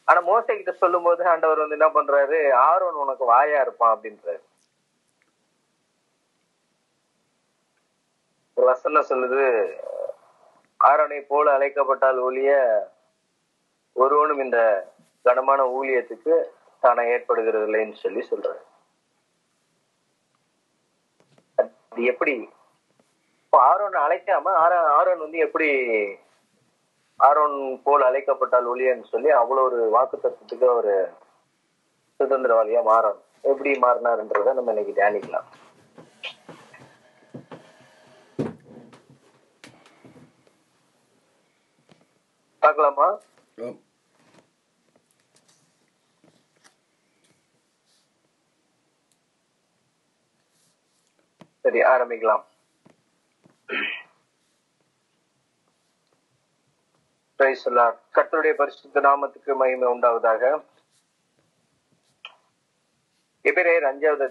ஆனா மோசை கிட்ட சொல்லும் போது ஆண்டவர் வந்து என்ன பண்றாரு ஆரோன் உனக்கு வாயா இருப்பான் அப்படின்றாரு ஒரு வசனம் சொல்லுது ஆரோனை போல அழைக்கப்பட்டால் ஒழிய ஒருவனும் இந்த கனமான ஊழியத்துக்கு தானே ஏற்படுகிறது இல்லைன்னு சொல்லி சொல்றாரு அது எப்படி இப்போ ஆரோன் அழைக்காம ஆரோ- ஆரோன் வந்து எப்படி ஆரோன் போல் அழைக்கப்பட்டால் ஒளியன்னு சொல்லி அவ்வளவு ஒரு வாக்கு தத்துவத்துக்கு ஒரு சுதந்திரவாதியா மாறணும் எப்படி மாறினாருன்றத நம்ம இன்னைக்கு தியானிக்கலாம் பார்க்கலாமா ஆம். சரி ஆரம்பிக்கலாம் Praise the Lord. கர்த்தருடைய பரிசுத்த நாமத்துக்கு மகிமை உண்டாவதாக எபிரேயர் அஞ்சாவது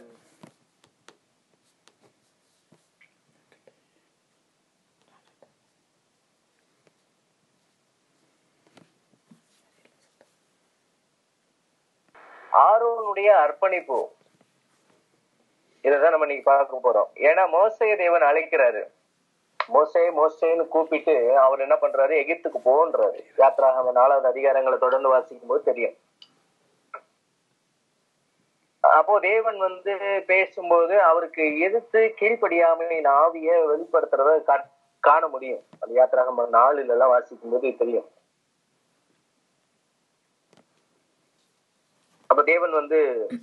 ஆரோனுடைய அர்ப்பணிப்பு இதைதான் நம்ம இன்னைக்கு பார்க்க போறோம் ஏன்னா மோசைய தேவன் அழைக்கிறாரு மோசே மோசேன்னு கூப்பிட்டு அவர் என்ன பண்றாரு எகிப்துக்கு போன்றாரு யாத்ராகம நாலாவது அதிகாரங்களை தொடர்ந்து வாசிக்கும் போது தெரியும் அப்போ தேவன் வந்து பேசும்போது அவருக்கு எதிர்த்து கீழ்ப்படியாமையின் ஆவிய வெளிப்படுத்துறத கா- காண முடியும் அது யாத்திராகம நாலுல எல்லாம் வாசிக்கும் போது தெரியும் அப்ப தேவன் வந்து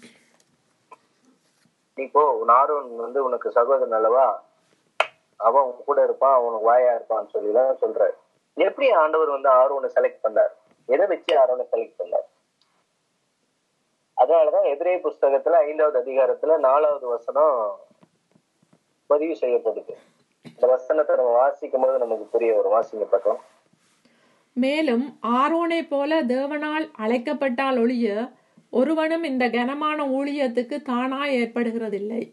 நீ போ உன் ஆரோன் வந்து உனக்கு சகோதரன் அல்லவா அவன் உன் கூட இருப்பான் அவனுக்கு வாயா இருப்பான்னு சொல்லி தான் சொல்றாரு எப்படி ஆண்டவர் வந்து ஆரோனை செலக்ட் பண்ணார் எதை வச்சு ஆரோனை செலக்ட் பண்ணார் அதனாலதான் எதிரே புஸ்தகத்துல ஐந்தாவது அதிகாரத்துல நாலாவது வசனம் பதிவு செய்யப்படுது இந்த வசனத்தை நம்ம வாசிக்கும் போது நமக்கு புரிய வரும் வாசிங்க பக்கம் மேலும் ஆரோனைப் போல தேவனால் அழைக்கப்பட்டால் ஒழிய ஒருவனும் இந்த கனமான ஊழியத்துக்கு தானாய் ஏற்படுகிறதில்லை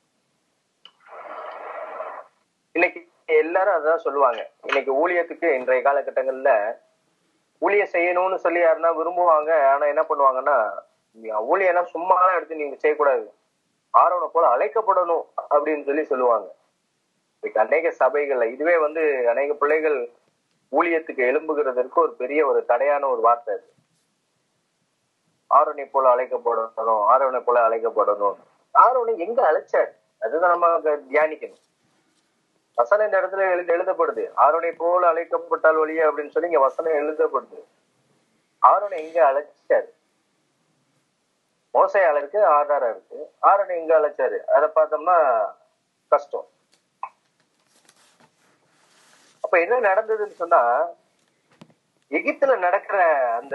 இன்னைக்கு எல்லாரும் அதான் சொல்லுவாங்க இன்னைக்கு ஊழியத்துக்கு இன்றைய காலகட்டங்கள்ல ஊழிய செய்யணும்னு சொல்லி யாருன்னா விரும்புவாங்க ஆனா என்ன பண்ணுவாங்கன்னா நீ ஊழியெல்லாம் சும்மாலாம் எடுத்து நீங்க செய்யக்கூடாது ஆரோனை போல அழைக்கப்படணும் அப்படின்னு சொல்லி சொல்லுவாங்க இன்னைக்கு அநேக சபைகள்ல இதுவே வந்து அநேக பிள்ளைகள் ஊழியத்துக்கு எழும்புகிறதற்கு ஒரு பெரிய ஒரு தடையான ஒரு வார்த்தை அது ஆரோனை போல அழைக்கப்படணும் ஆரோனை போல அழைக்கப்படணும் ஆரோனை எங்க அழைச்சார் அதுதான் நம்ம அங்க தியானிக்கணும் வசனம் இந்த இடத்துல எழுத எழுதப்படுது ஆரோனை போல அழைக்கப்பட்டால் ஒழிய அப்படின்னு சொல்லி இங்க வசனம் எழுதப்படுது ஆரோனை எங்க அழைச்சாரு மோசையால இருக்கு ஆதாரம் இருக்கு ஆரோனை எங்க அழைச்சாரு அதை பார்த்தோம்னா கஷ்டம் அப்ப என்ன நடந்ததுன்னு சொன்னா எகிப்துல நடக்கிற அந்த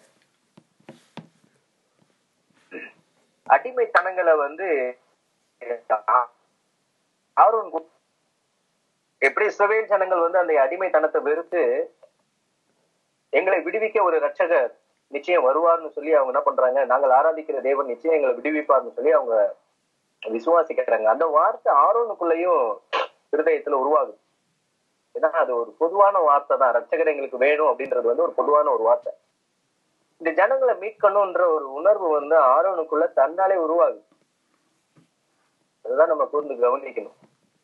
அடிமைத்தனங்களை வந்து ஆரோன் கு- எப்படி இஸ்ரவேல் ஜனங்கள் வந்து அந்த அடிமைத்தனத்தை வெறுத்து எங்களை விடுவிக்க ஒரு ரட்சகர் நிச்சயம் வருவார்னு சொல்லி அவங்க என்ன பண்றாங்க நாங்கள் ஆராதிக்கிற தேவன் நிச்சயம் எங்களை விடுவிப்பார்னு சொல்லி அவங்க விசுவாசிக்கிறாங்க அந்த வார்த்தை ஆரோனுக்குள்ளேயும் இருதயத்துல உருவாகுது ஏன்னா அது ஒரு பொதுவான வார்த்தை தான் ரட்சகர் எங்களுக்கு வேணும் அப்படின்றது வந்து ஒரு பொதுவான ஒரு வார்த்தை இந்த ஜனங்களை மீட்கணும்ன்ற ஒரு உணர்வு வந்து ஆரோனுக்குள்ள தன்னாலே உருவாகுது அதுதான் நம்ம கூர்ந்து கவனிக்கணும்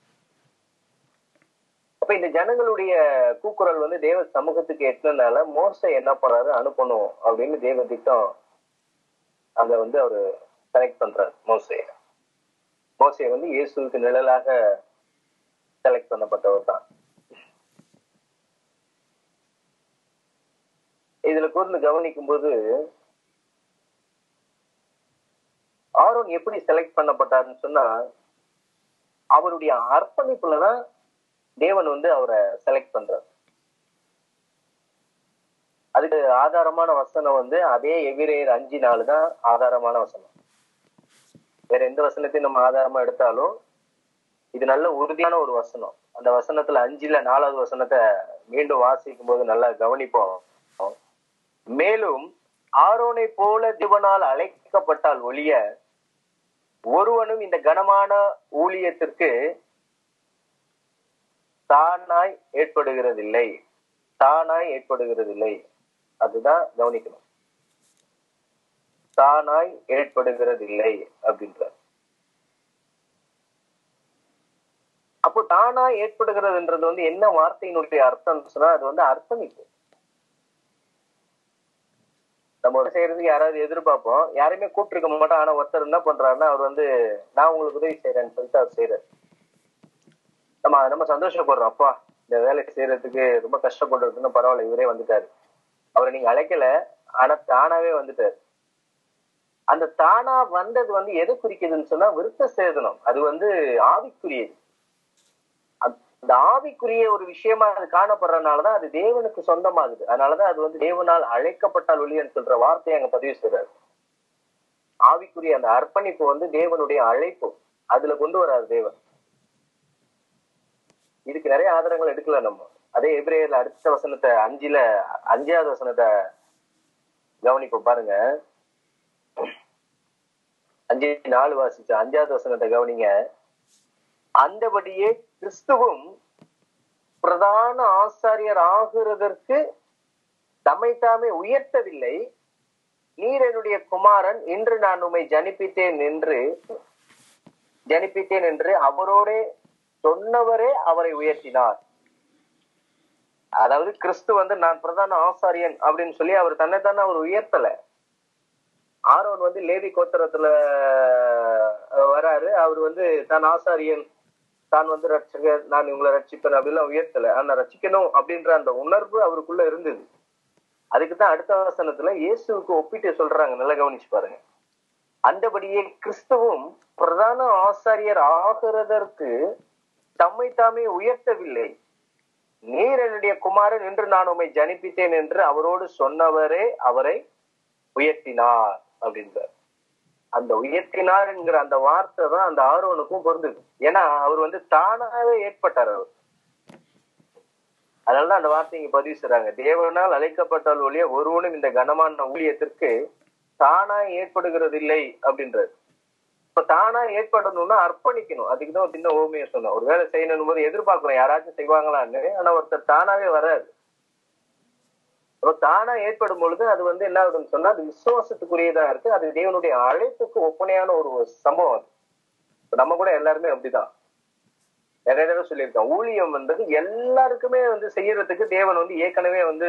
அப்ப இந்த ஜனங்களுடைய கூக்குரல் வந்து தேவ சமூகத்துக்கு எட்டினதுனால மோசை என்ன பண்றாரு அனுப்பணும் அப்படின்னு தேவ திட்டம் அங்க வந்து அவரு செலக்ட் பண்றாரு மோசைய மோசைய வந்து இயேசுவுக்கு நிழலாக செலக்ட் பண்ணப்பட்டவர் தான் இதுல கூர்ந்து கவனிக்கும் போது ஆரோன் எப்படி செலக்ட் பண்ணப்பட்டாருன்னு சொன்னா அவருடைய அர்ப்பணிப்புலதான் தேவன் வந்து அவரை செலக்ட் பண்றார் அதுக்கு ஆதாரமான வசனம் வந்து அதே எவிரேயர் அஞ்சு நாலு தான் ஆதாரமான வசனம் வேற எந்த வசனத்தையும் நம்ம ஆதாரமா எடுத்தாலும் இது நல்ல உறுதியான ஒரு வசனம் அந்த வசனத்துல அஞ்சுல நாலாவது வசனத்தை மீண்டும் வாசிக்கும் போது நல்லா கவனிப்போம் மேலும் ஆரோனை போல தேவனால் அழைக்கப்பட்டால் ஒழிய ஒருவனும் இந்த கனமான ஊழியத்திற்கு தானாய் ஏற்படுகிறதில்லை தானாய் ஏற்படுகிறதில்லை அதுதான் கவனிக்கணும் தானாய் ஏற்படுகிறதில்லை அப்படின்றார் அப்போ தானா ஏற்படுகிறதுன்றது வந்து என்ன வார்த்தையினுடைய அர்த்தம் சொன்னா அது வந்து அர்ப்பணிப்பு நம்ம ஒரு செய்யறதுக்கு யாராவது எதிர்பார்ப்போம் யாரையுமே கூப்பிட்டுருக்க மாட்டோம் ஆனா ஒருத்தர் என்ன பண்றாருன்னா அவர் வந்து நான் உங்களுக்கு உதவி செய்யறேன்னு சொல்லிட்டு அவர் செய்யறாரு நம்ம நம்ம சந்தோஷப்படுறோம் அப்பா இந்த வேலையை செய்யறதுக்கு ரொம்ப கஷ்டப்படுறதுன்னு பரவாயில்ல இவரே வந்துட்டாரு அவரை நீங்க அழைக்கல ஆனா தானாவே வந்துட்டாரு அந்த தானா வந்தது வந்து எதை குறிக்குதுன்னு சொன்னா விருத்த சேதனம் அது வந்து ஆவிக்குரியது அந்த ஆவிக்குரிய ஒரு விஷயமா அது காணப்படுறதுனாலதான் அது தேவனுக்கு சொந்தமாகுது அதனாலதான் அது வந்து தேவனால் அழைக்கப்பட்டால் ஒளியன்னு சொல்ற வார்த்தையை அங்க பதிவு செய்யறாரு ஆவிக்குரிய அந்த அர்ப்பணிப்பு வந்து தேவனுடைய அழைப்பு அதுல கொண்டு வராது தேவன் இதுக்கு நிறைய ஆதாரங்கள் எடுக்கல நம்ம அதே எபிரேயர்ல அடுத்த வசனத்தை அஞ்சுல அஞ்சாவது வசனத்தை கவனிப்போம் பாருங்க அஞ்சு நாலு வாசிச்ச அஞ்சாவது வசனத்தை கவனிங்க அந்தபடியே கிறிஸ்துவும் பிரதான ஆசாரியர் ஆகுறதற்கு தம்மை தாமே உயர்த்தவில்லை நீர் என்னுடைய குமாரன் இன்று நான் உம்மை ஜனிப்பித்தேன் என்று ஜனிப்பித்தேன் என்று அவரோட சொன்னவரே அவரை உயர்த்தினார் அதாவது கிறிஸ்து வந்து நான் பிரதான ஆசாரியன் அப்படின்னு சொல்லி அவர் தன்னைத்தானே அவர் உயர்த்தல ஆரோன் வந்து லேவி கோத்திரத்துல வராரு அவர் வந்து தான் ஆசாரியன் தான் வந்து ரட்சகர் நான் இவங்களை ரட்சிப்பேன் அப்படிலாம் உயர்த்தல ஆனா ரட்சிக்கணும் அப்படின்ற அந்த உணர்வு அவருக்குள்ள இருந்தது அதுக்குதான் அடுத்த வசனத்துல இயேசுவுக்கு ஒப்பிட்டு சொல்றாங்க நல்லா கவனிச்சு பாருங்க அந்தபடியே கிறிஸ்துவும் பிரதான ஆசாரியர் ஆகிறதற்கு தம்மை தாமே உயர்த்தவில்லை நீர் என்னுடைய குமாரன் என்று நான் உண்மை ஜனிப்பித்தேன் என்று அவரோடு சொன்னவரே அவரை உயர்த்தினார் அப்படின்றார் அந்த உயர்த்தினார் என்கிற அந்த வார்த்தை தான் அந்த ஆர்வனுக்கும் பொருந்தது ஏன்னா அவர் வந்து தானாவே ஏற்பட்டார் அவர் அதனாலதான் அந்த வார்த்தை இங்க பதிவு செய்றாங்க தேவனால் அழைக்கப்பட்டால் ஒழிய ஒருவனும் இந்த கனமான ஊழியத்திற்கு தானா ஏற்படுகிறது இல்லை அப்படின்றது இப்ப தானா ஏற்படணும்னா அர்ப்பணிக்கணும் அதுக்குதான் ஒரு சின்ன ஓமையை சொன்னேன் ஒரு வேலை செய்யணும் போது எதிர்பார்க்கிறோம் யாராச்சும் செய்வாங்களான்னு ஆனா ஒருத்தர் தானாவே வராது அப்ப தானா ஏற்படும் பொழுது அது வந்து என்ன ஆகுதுன்னு சொன்னா அது விசுவாசத்துக்குரியதா இருக்கு அது தேவனுடைய அழைப்புக்கு ஒப்பனையான ஒரு சம்பவம் அது இப்ப நம்ம கூட எல்லாருமே அப்படிதான் நிறைய தடவை சொல்லியிருக்கோம் ஊழியம் வந்தது எல்லாருக்குமே வந்து செய்யறதுக்கு தேவன் வந்து ஏற்கனவே வந்து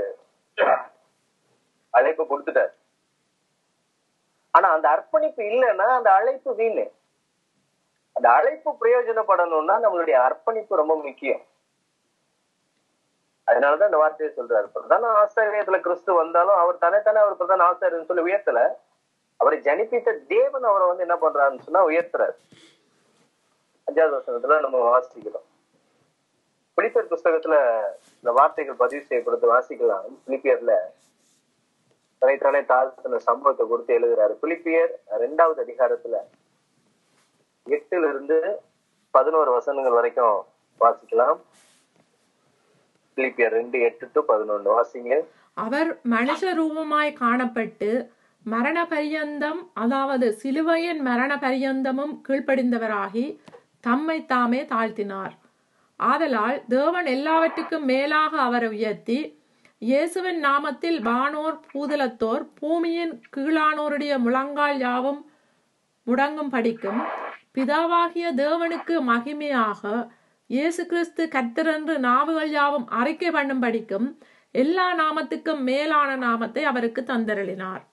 அழைப்பு கொடுத்துட்டார் ஆனா அந்த அர்ப்பணிப்பு இல்லைன்னா அந்த அழைப்பு வீணு அந்த அழைப்பு பிரயோஜனப்படணும்னா நம்மளுடைய அர்ப்பணிப்பு ரொம்ப முக்கியம் அதனாலதான் இந்த வார்த்தையை சொல்றாரு பிரதான ஆசிரியத்துல கிறிஸ்து வந்தாலும் அவர் தனித்தானே அவர் பிரதான ஆசிரியர்னு சொல்லி உயர்த்தல அவரை ஜனிப்பித்த தேவன் அவரை வந்து என்ன பண்றாருன்னு சொன்னா உயர்த்துறாரு அஞ்சாவது வசனத்துல நம்ம வாசிக்கிறோம் பிலிப்பியர் புஸ்தகத்துல இந்த வார்த்தைகள் பதிவு செய்யப்படுறது வாசிக்கலாம் பிலிப்பியர்ல தனித்தானே தாழ்த்தின சம்பவத்தை கொடுத்து எழுதுறாரு பிலிப்பியர் ரெண்டாவது அதிகாரத்துல எட்டுல இருந்து பதினோரு வசனங்கள் வரைக்கும் வாசிக்கலாம் பிலிப்பியர் ரெண்டு எட்டு டு பதினொன்னு வாசிங்க அவர் மனுஷ ரூபமாய் காணப்பட்டு மரண பரியந்தம் அதாவது சிலுவையின் மரண பரியந்தமும் கீழ்ப்படிந்தவராகி தம்மை தாமே தாழ்த்தினார் ஆதலால் தேவன் எல்லாவற்றுக்கும் மேலாக அவரை உயர்த்தி இயேசுவின் நாமத்தில் வானோர் பூதலத்தோர் பூமியின் கீழானோருடைய முழங்கால் யாவும் முடங்கும் படிக்கும் பிதாவாகிய தேவனுக்கு மகிமையாக இயேசு கிறிஸ்து கர்த்தரென்று நாவுகள் யாவும் அறிக்கை பண்ணும் படிக்கும் எல்லா நாமத்துக்கும் மேலான நாமத்தை அவருக்கு தந்தருளினார்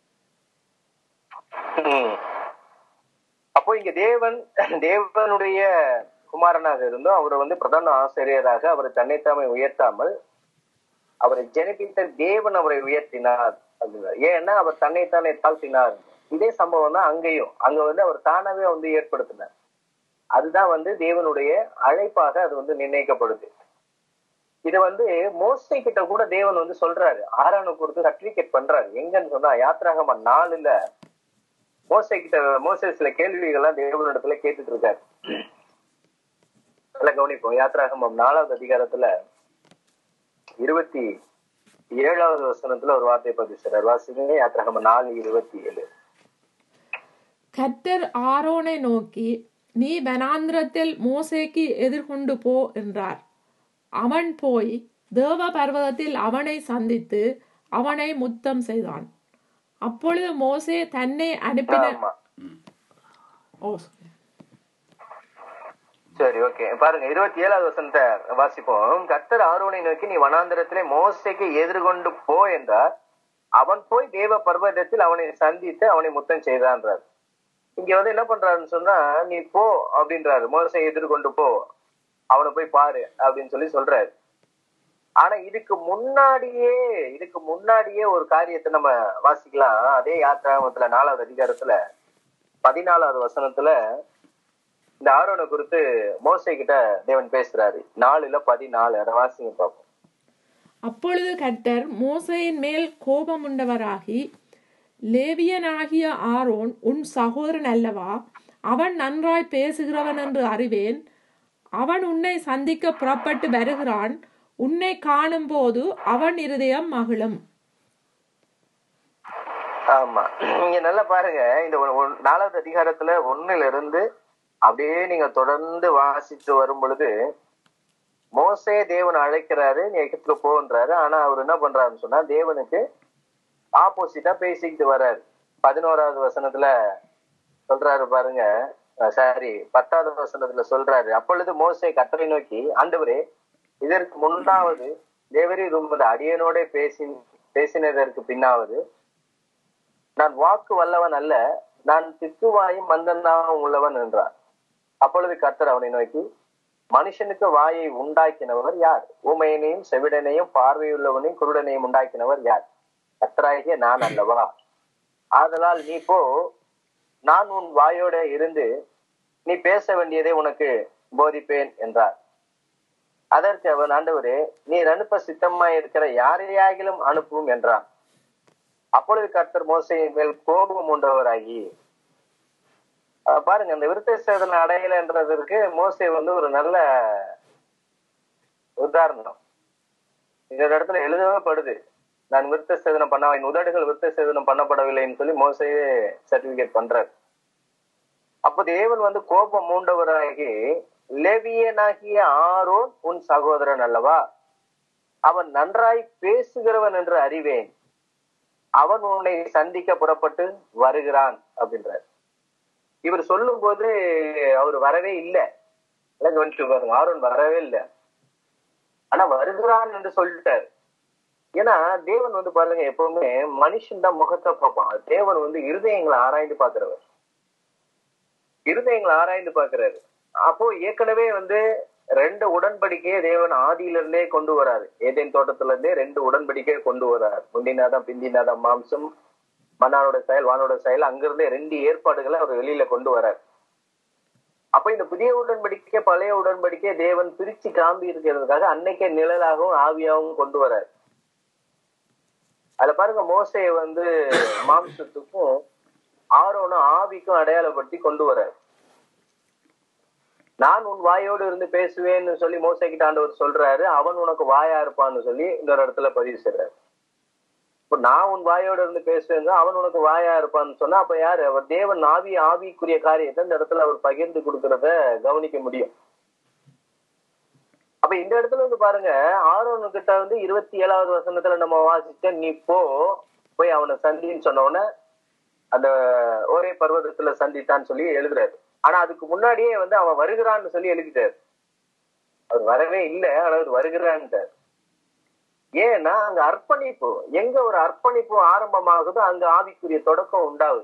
உம். அப்போ இங்க தேவன் தேவனுடைய குமாரனாக இருந்தும் அவரை வந்து பிரதான ஆசிரியராக அவரை தன்னைத்தாமே உயர்த்தாமல் அவரை ஜெனிப்பித்த தேவன் அவரை உயர்த்தினார் அப்படின்னார் ஏன்னா அவர் தன்னைத்தானே தாழ்த்தினார் இதே சம்பவம் தான் அங்கேயும் அங்க வந்து அவர் தானாவே வந்து ஏற்படுத்தினார் அதுதான் வந்து தேவனுடைய அழைப்பாக அது வந்து நிர்ணயிக்கப்படுது இது வந்து மோசை கிட்ட கூட தேவன் வந்து சொல்றாரு ஆறானு கொடுத்து சர்டிபிகேட் பண்றாரு எங்கன்னு சொன்னா யாத்திராகமா நாலுல மோசை கிட்ட மோசே சில கேள்விகள்லாம் தேவனிடத்துல கேட்டுட்டு இருக்காரு நல்லா கவனிப்போம் யாத்திராகமம் நாலாவது அதிகாரத்துல இருபத்தி ஏழாவது வசனத்துல ஒரு வார்த்தை பதிவு செய்றார் வாசிங்க யாத்திராகமம் நாலு இருபத்தி ஏழு கர்த்தர் ஆரோனை நோக்கி நீ வனாந்திரத்தில் மோசேக்கு எதிர்கொண்டு போ என்றார் அவன் போய் தேவ பர்வதத்தில் அவனை சந்தித்து அவனை முத்தம் செய்தான் அப்பொழுது மோசே தன்னை அனுப்பின ஆமா ஓ சரி ஓகே பாருங்க இருபத்தி ஏழாவது வசனத்தை வாசிப்போம் கர்த்தர் ஆரோனை நோக்கி நீ வனாந்திரத்திலே மோசைக்கு எதிர்கொண்டு போ என்றார் அவன் போய் தேவ பர்வதத்தில் அவனை சந்தித்து அவனை முத்தம் செய்தான்றார் இங்க வந்து என்ன பண்றாருன்னு சொன்னா நீ போ அப்படின்றாரு மோசை எதிர்கொண்டு போ அவனை போய் பாரு அப்படின்னு சொல்லி சொல்றாரு ஆனா இதுக்கு முன்னாடியே இதுக்கு முன்னாடியே ஒரு காரியத்தை நம்ம வாசிக்கலாம் அதே யாத்திராமத்துல நாலாவது அதிகாரத்துல பதினாலாவது வசனத்துல இந்த ஆரோனை குறித்து மோசை கிட்ட தேவன் பேசுறாரு நாலுல பதினாலு அதை வாசிங்க பார்ப்போம் அப்பொழுது கர்த்தர் மோசையின் மேல் கோபமுண்டவராகி லேவியனாகிய ஆரோன் உன் சகோதரன் அல்லவா அவன் நன்றாய் பேசுகிறவன் என்று அறிவேன் அவன் உன்னை சந்திக்க புறப்பட்டு வருகிறான் உன்னை காணும்போது அவன் இருதயம் மகிழும் ஆமா நீங்க நல்லா பாருங்க இந்த ஒரு- ஒரு நாலாவது அதிகாரத்துல ஒண்ணுல இருந்து அப்படியே நீங்க தொடர்ந்து வாசிச்சு வரும் பொழுது மோசே தேவன் அழைக்கிறாரு நீ எகிப்துக்கு போன்றாரு ஆனா அவர் என்ன பண்றாருன்னு சொன்னா தேவனுக்கு ஆப்போசிட்டா பேசிக்கிட்டு வர்றாரு பதினோராவது வசனத்துல சொல்றாரு பாருங்க சாரி பத்தாவது வசனத்துல சொல்றாரு அப்பொழுது மோசே கத்தரை நோக்கி ஆண்டவரே இதற்கு முன்னாவது தேவரீர் உமது அடியனோட பேசி பேசினதற்கு பின்னாவது நான் வாக்கு வல்லவன் அல்ல நான் திக்குவாயும் மந்தனாகவும் உள்ளவன் என்றார் அப்பொழுது கர்த்தர் அவனை நோக்கி மனுஷனுக்கு வாயை உண்டாக்கினவர் யார் ஊமையனையும் செவிடனையும் பார்வையுள்ளவனையும் குருடனையும் உண்டாக்கினவர் யார் கர்த்தராகிய நான் அல்லவா ஆதலால் நீ போ நான் உன் வாயோட இருந்து நீ பேச வேண்டியதை உனக்கு போதிப்பேன் என்றார் அதற்கு அவன் ஆண்டவரே நீர் அனுப்ப சித்தமாய் இருக்கிற யாரையாகிலும் அனுப்பும் என்றான் அப்பொழுது கர்த்தர் மோசையின் மேல் கோபம் உண்டவராகி அஹ் பாருங்க இந்த விருத்த சேதனை அடையலைன்றதற்கு மோசே வந்து ஒரு நல்ல உதாரணம் இந்த இடத்துல எழுதவே படுது நான் விருத்த சேதனம் பண்ண என் உதடுகள் விருத்த சேதனம் பண்ணப்படவில்லைன்னு சொல்லி மோசையே சர்டிபிகேட் பண்றாரு அப்போ தேவன் வந்து கோபம் மூண்டவராகி லேவியனாகிய ஆரோன் உன் சகோதரன் அல்லவா அவன் நன்றாய் பேசுகிறவன் என்று அறிவேன் அவன் உன்னை சந்திக்க புறப்பட்டு வருகிறான் அப்படின்றார் இவர் சொல்லும் போது அவர் வரவே இல்லை எல்லாம் கவனிச்சு பாருங்க ஆரோன் வரவே இல்லை ஆனா வருகிறான் என்று சொல்லிட்டார் ஏன்னா தேவன் வந்து பாருங்க எப்பவுமே மனுஷன் தான் முகத்தை பார்ப்பான் தேவன் வந்து இருதயங்களை ஆராய்ந்து பாக்குறவர் இருதயங்களை ஆராய்ந்து பாக்குறாரு அப்போ ஏற்கனவே வந்து ரெண்டு உடன்படிக்கையை தேவன் ஆதியிலிருந்தே கொண்டு வராரு ஏதேன் தோட்டத்துல இருந்தே ரெண்டு உடன்படிக்கையை கொண்டு வராரு முந்தினாதான் பிந்தினாதான் மாம்சம் மன்னாரோட செயல் வானோட செயல் அங்கிருந்தே ரெண்டு ஏற்பாடுகளை அவர் வெளியில கொண்டு வரார் அப்ப இந்த புதிய உடன்படிக்கை பழைய உடன்படிக்கை தேவன் பிரிச்சு காம்பி இருக்கிறதுக்காக அன்னைக்கே நிழலாகவும் ஆவியாகவும் கொண்டு வரார் அதுல பாருங்க மோசையை வந்து மாம்சத்துக்கும் ஆரோனும் ஆவிக்கும் அடையாளப்படுத்தி கொண்டு வரார் நான் உன் வாயோடு இருந்து பேசுவேன்னு சொல்லி மோசைக்கிட்ட ஆண்டவர் சொல்றாரு அவன் உனக்கு வாயா இருப்பான்னு சொல்லி இன்னொரு இடத்துல பதிவு செய்றாரு இப்ப நான் உன் வாயோட இருந்து பேசுவேங்க அவன் உனக்கு வாயா இருப்பான்னு சொன்னா அப்ப யாரு அவர் தேவன் ஆவி ஆவிக்குரிய காரியத்தை இந்த இடத்துல அவர் பகிர்ந்து கொடுக்கறத கவனிக்க முடியும் அப்ப இந்த இடத்துல வந்து பாருங்க ஆரோனு கிட்ட வந்து இருபத்தி ஏழாவது வசனத்துல நம்ம வாசிச்ச நீ போ போய் அவனை சந்தின்னு சொன்ன உடனே அந்த ஒரே பர்வதத்துல சந்தித்தான்னு சொல்லி எழுதுறாரு ஆனா அதுக்கு முன்னாடியே வந்து அவன் வருகிறான்னு சொல்லி எழுதிட்டாரு அவர் வரவே இல்லை ஆனா அவர் வருகிறான்ட்டார் ஏன்னா அங்க அர்ப்பணிப்பு எங்க ஒரு அர்ப்பணிப்பு ஆரம்பமாகுதோ அங்க ஆவிக்குரிய தொடக்கம் உண்டாகுது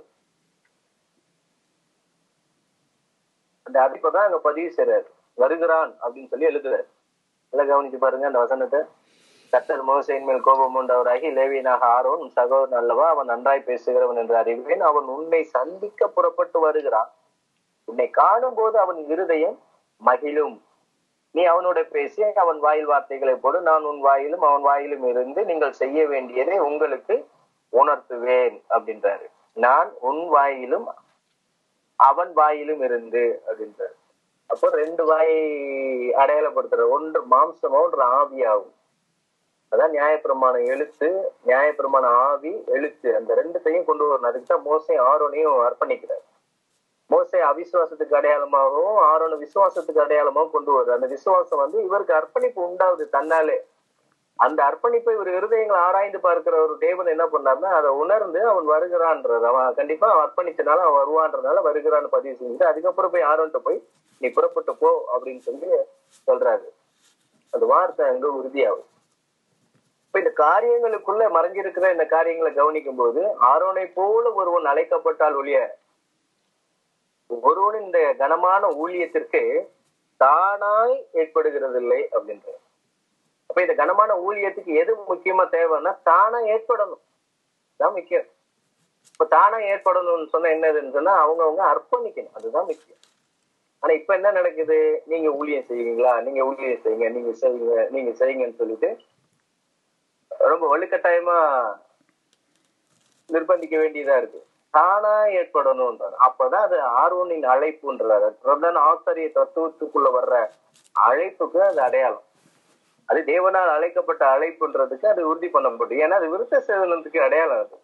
அந்த அறிப்பை தான் அங்க பதிவு செய்றாரு வருகிறான் அப்படின்னு சொல்லி எழுதுறாரு நல்லா கவனிச்சு பாருங்க அந்த வசனத்தை கர்த்தர் மோசையின் மேல் கோபம் உண்டவராகி லேவியனாக ஆரோன் உன் சகோதரன் அல்லவா அவன் நன்றாய் பேசுகிறவன் என்று அறிவேன் அவன் உன்னை சந்திக்க புறப்பட்டு வருகிறான் உன்னை காணும் போது அவன் இருதயம் மகிழும் நீ அவனோட பேசி அவன் வாயில் வார்த்தைகளை போடு நான் உன் வாயிலும் அவன் வாயிலும் இருந்து நீங்கள் செய்ய வேண்டியதை உங்களுக்கு உணர்த்துவேன் அப்படின்றாரு நான் உன் வாயிலும் அவன் வாயிலும் இருந்து அப்படின்றாரு அப்போ ரெண்டு வாய் அடையாளப்படுத்துற ஒன்று மாம்சமும் ஒன்று ஆவியாகும் அதான் நியாயப்பிரமாண எழுத்து நியாயப்பிரமாண ஆவி எழுத்து அந்த ரெண்டுத்தையும் கொண்டு வரணும் அதுக்கு தான் மோசை ஆரோனையும் அர்ப்பணிக்கிறார் மோசை அவிசுவாசத்துக்கு அடையாளமாகவும் ஆரோன விசுவாசத்துக்கு அடையாளமாகவும் கொண்டு வருது அந்த விசுவாசம் வந்து இவருக்கு அர்ப்பணிப்பு உண்டாகுது தன்னாலே அந்த அர்ப்பணிப்பை ஒரு இருதயங்களை ஆராய்ந்து பார்க்கிற ஒரு தேவன் என்ன பண்ணார்னா அதை உணர்ந்து அவன் வருகிறான்றது அவன் கண்டிப்பா அவன் அர்ப்பணிச்சனால அவன் வருவான்றதுனால வருகிறான்னு பதிவு செஞ்சுட்டு அதுக்கப்புறம் போய் ஆரோன்ட்ட போய் நீ புறப்பட்டு போ அப்படின்னு சொல்லி சொல்றாரு அந்த வார்த்தை அங்க உறுதியாகும் இப்ப இந்த காரியங்களுக்குள்ள மறைஞ்சிருக்கிற இந்த காரியங்களை கவனிக்கும் போது ஆரோனை போல ஒருவன் அழைக்கப்பட்டால் ஒழிய ஒருவன் இந்த கனமான ஊழியத்திற்கு தானாய் ஏற்படுகிறதில்லை அப்படின்ற அப்ப இந்த கனமான ஊழியத்துக்கு எது முக்கியமா தேவைன்னா தானா ஏற்படணும் தான் முக்கியம் இப்ப தானா ஏற்படணும்னு சொன்னா என்னதுன்னு சொன்னா அவங்கவங்க அர்ப்பணிக்கணும் அதுதான் முக்கியம் ஆனா இப்ப என்ன நடக்குது நீங்க ஊழியம் செய்வீங்களா நீங்க ஊழியம் செய்யுங்க நீங்க செய்யுங்க நீங்க செய்யுங்கன்னு சொல்லிட்டு ரொம்ப வலுக்கட்டாயமா நிர்பந்திக்க வேண்டியதா இருக்கு தானா ஏற்படணும்ன்றார் அப்பதான் அது ஆர்வனின் அழைப்புன்றாரு பிரதான ஆசிரிய தத்துவத்துக்குள்ள வர்ற அழைப்புக்கு அது அடையாளம் அது தேவனால் அழைக்கப்பட்ட அழைப்புன்றதுக்கு அது உறுதி பண்ண முடியும் ஏன்னா அது விருத்த சேதனத்துக்கு அடையாளம் அது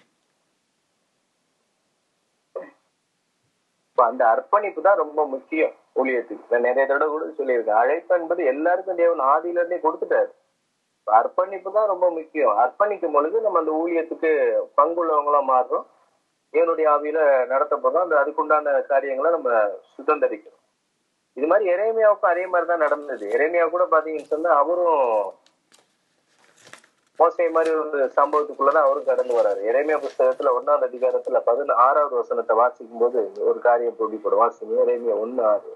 இப்ப அந்த அர்ப்பணிப்பு தான் ரொம்ப முக்கியம் ஊழியத்துக்கு நான் நிறைய தடவை கூட சொல்லியிருக்கேன் அழைப்பு என்பது எல்லாருக்கும் தேவன் ஆதியில இருந்தே கொடுத்துட்டாரு இப்ப அர்ப்பணிப்பு தான் ரொம்ப முக்கியம் அர்ப்பணிக்கும் பொழுது நம்ம அந்த ஊழியத்துக்கு பங்குள்ளவங்களா மாறுறோம் தேவனுடைய ஆவியில நடத்தப்படுறோம் அந்த அதுக்குண்டான காரியங்களை நம்ம சுதந்திரிக்கிறோம் இது மாதிரி எரேமியாவுக்கும் அதே மாதிரி தான் நடந்தது எரேமியா கூட பாத்தீங்கன்னு சொன்னா அவரும் மோசை மாதிரி ஒரு சம்பவத்துக்குள்ளதான் அவரும் கடந்து வராரு எரேமியா புஸ்தகத்துல ஒன்னாவது அதிகாரத்துல பதின ஆறாவது வசனத்தை வாசிக்கும் போது ஒரு காரியம் போட்டிப்படும் வாசிங்க எரேமியா ஒன்னு ஆறு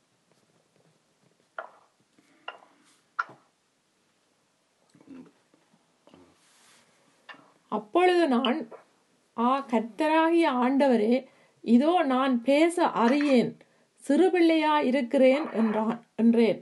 அப்பொழுது நான் ஆ கர்த்தராகிய ஆண்டவரே இதோ நான் பேச அறியேன் சிறுபிள்ளையா இருக்கிறேன் என்றான் என்றேன்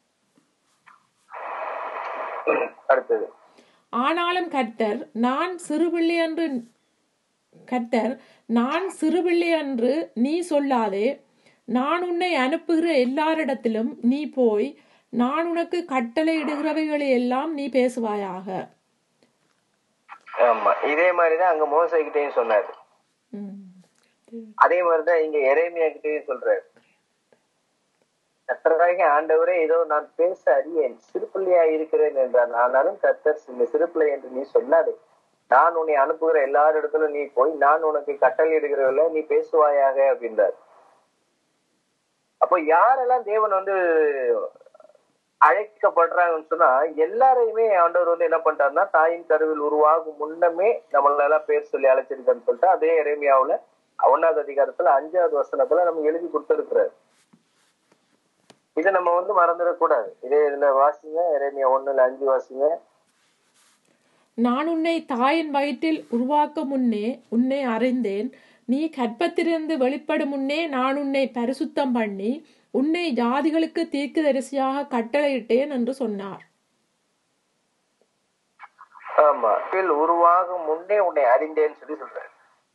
அடுத்தது ஆனாலும் கர்த்தர் நான் சிறுபிள்ளை என்று கர்த்தர் நான் சிறுபிள்ளை என்று நீ சொல்லாதே நான் உன்னை அனுப்புகிற எல்லாரிடத்திலும் நீ போய் நான் உனக்கு கட்டளையிடுகிறவைகளை எல்லாம் நீ பேசுவாயாக ஆமா இதே மாதிரிதான் அங்க மோசைக்கிட்டையும் சொன்னாரு ம். அதே மாதிரிதான் இங்க எரேமியா கிட்டயும் சொல்றாரு கத்தராகிய ஆண்டவரே இதோ நான் பேச அறியேன் சிறுபிள்ளையா இருக்கிறேன் என்றார் ஆனாலும் கத்தர் இந்த சிறுபிள்ளை என்று நீ சொல்லாதே நான் உன்னை அனுப்புகிற எல்லாரிடத்திலும் நீ போய் நான் உனக்கு கட்டளையிடுகிறவர்கள நீ பேசுவாயாக அப்படின்றார் அப்போ யாரெல்லாம் தேவன் வந்து அழைக்கப்படுறாங்கன்னு சொன்னா எல்லாரையுமே ஆண்டவர் வந்து என்ன பண்றாருன்னா தாயின் கருவில் உருவாகும் முன்னமே நம்மள எல்லாம் பேர் சொல்லி அழைச்சிருக்கேன்னு சொல்லிட்டு அதே எரேமியாவுல ஒன்னாவது அதிகாரத்துல அஞ்சாவது வசனத்துல நம்ம எழுதி கொடுத்திருக்கிறார் இதை நம்ம வந்து மறந்துடக்கூடாது இதே இதுல வாசிங்க எரேமியா ஒண்ணுல அஞ்சு வாசிங்க நான் உன்னை தாயின் வயிற்றில் உருவாக்க முன்னே உன்னை அறிந்தேன் நீ கற்பத்திலிருந்து வெளிப்படும் முன்னே நான் உன்னை பரிசுத்தம் பண்ணி உன்னை ஜாதிகளுக்கு தீர்க்கதரிசியாக கட்டளையிட்டேன் என்று சொன்னார் ஆமா பில் உருவாகும் முன்னே உன்னை அறிந்தேன்னு சொல்லி சொல்றாரு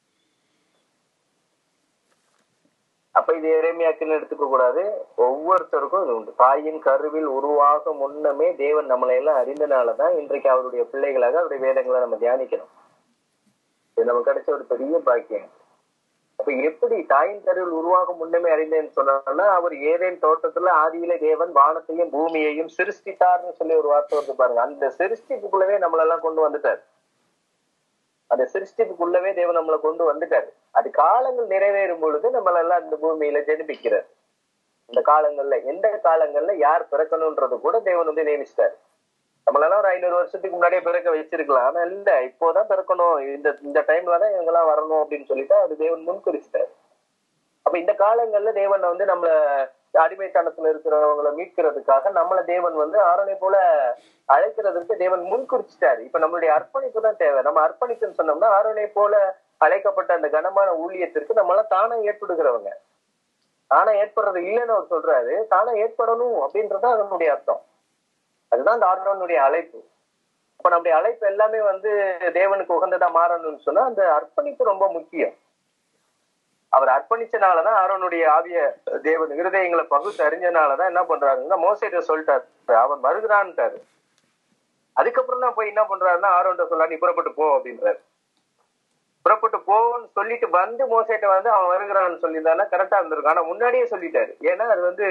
அப்ப இது எரேமியாக்குன்னு எடுத்துக்க கூடாது ஒவ்வொருத்தருக்கும் இது உண்டு தாயின் கருவில் உருவாகும் முன்னமே தேவன் நம்மளை எல்லாம் அறிந்தனாலதான் இன்றைக்கு அவருடைய பிள்ளைகளாக அவருடைய வேதங்களை நம்ம தியானிக்கணும் இது நமக்கு கிடைச்ச ஒரு பெரிய பாக்கியம் அப்ப எப்படி தாயின் கருவில் உருவாகும் முன்னமே அறிந்தேன்னு சொன்னா அவர் ஏதேன் தோட்டத்துல ஆதியிலே தேவன் வானத்தையும் பூமியையும் சிருஷ்டித்தார்னு சொல்லி ஒரு வார்த்தை வந்து பாருங்க அந்த சிருஷ்டிப்புக்குள்ளவே நம்மளெல்லாம் கொண்டு வந்துட்டார் அந்த சிருஷ்டிப்புக்குள்ளவே தேவன் நம்மளை கொண்டு வந்துட்டாரு அது காலங்கள் நிறைவேறும் பொழுது நம்மளெல்லாம் இந்த பூமியில ஜெனிப்பிக்கிறார் இந்த காலங்கள்ல எந்த காலங்கள்ல யார் பிறக்கணும்ன்றது கூட தேவன் வந்து நியமிச்சிட்டாரு நம்மளெல்லாம் ஒரு ஐநூறு வருஷத்துக்கு முன்னாடியே பிறக்க வச்சிருக்கலாம் ஆனா இல்ல இப்போதான் பிறக்கணும் இந்த இந்த டைம்ல தான் இவங்கெல்லாம் வரணும் அப்படின்னு சொல்லிட்டு அது தேவன் முன்குறிச்சிட்டாரு அப்ப இந்த காலங்கள்ல தேவன் வந்து நம்மள அடிமைத்தனத்துல இருக்கிறவங்களை மீட்கிறதுக்காக நம்மள தேவன் வந்து ஆரணை போல அழைக்கிறதுக்கு தேவன் முன்குறிச்சிட்டாரு இப்ப நம்மளுடைய அர்ப்பணிப்பு தான் தேவை நம்ம அர்ப்பணிப்புன்னு சொன்னோம்னா ஆரணை போல அழைக்கப்பட்ட அந்த கனமான ஊழியத்திற்கு நம்மளாம் தானே ஏற்படுகிறவங்க தானே ஏற்படுறது இல்லைன்னு அவர் சொல்றாரு தானே ஏற்படணும் அப்படின்றதுதான் அதனுடைய அர்த்தம் அதுதான் அந்த ஆண்டவனுடைய அழைப்பு அப்ப நம்முடைய அழைப்பு எல்லாமே வந்து தேவனுக்கு உகந்ததா மாறணும்னு சொன்னா அந்த அர்ப்பணிப்பு ரொம்ப முக்கியம் அவர் அர்ப்பணிச்சனாலதான் ஆரோனுடைய ஆவிய தேவன் இருதயங்களை பகுத்து அறிஞ்சனாலதான் என்ன பண்றாருன்னா மோசைட்ட சொல்லிட்டாரு அவன் வருகிறான்ட்டாரு அதுக்கப்புறம் தான் போய் என்ன பண்றாருன்னா ஆரோன்ட்ட சொல்ல நீ புறப்பட்டு போ அப்படின்றாரு புறப்பட்டு போன்னு சொல்லிட்டு வந்து மோசைட்ட வந்து அவன் வருகிறான்னு சொல்லியிருந்தானா கரெக்டா இருந்திருக்கும் ஆனா முன்னாடியே சொல்லிட்டாரு ஏன்னா அது வந்து